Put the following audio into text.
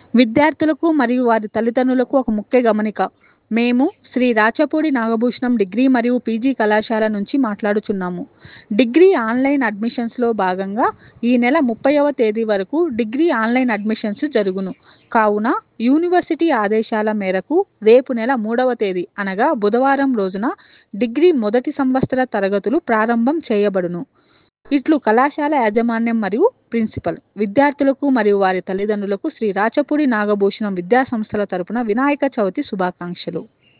విద్యార్థులకు మరియు వారి తల్లిదండ్రులకు ఒక ముఖ్య గమనిక మేము శ్రీ రాచపూడి నాగభూషణం డిగ్రీ మరియు పీజీ కళాశాల నుంచి మాట్లాడుచున్నాము డిగ్రీ ఆన్లైన్ అడ్మిషన్స్లో భాగంగా ఈ నెల ముప్పైవ తేదీ వరకు డిగ్రీ ఆన్లైన్ అడ్మిషన్స్ జరుగును కావున యూనివర్సిటీ ఆదేశాల మేరకు రేపు నెల మూడవ తేదీ అనగా బుధవారం రోజున డిగ్రీ మొదటి సంవత్సర తరగతులు ప్రారంభం చేయబడును ఇట్లు కళాశాల యాజమాన్యం మరియు ప్రిన్సిపల్ విద్యార్థులకు మరియు వారి తల్లిదండ్రులకు శ్రీ రాచపూడి నాగభూషణం విద్యా సంస్థల తరపున వినాయక చవితి శుభాకాంక్షలు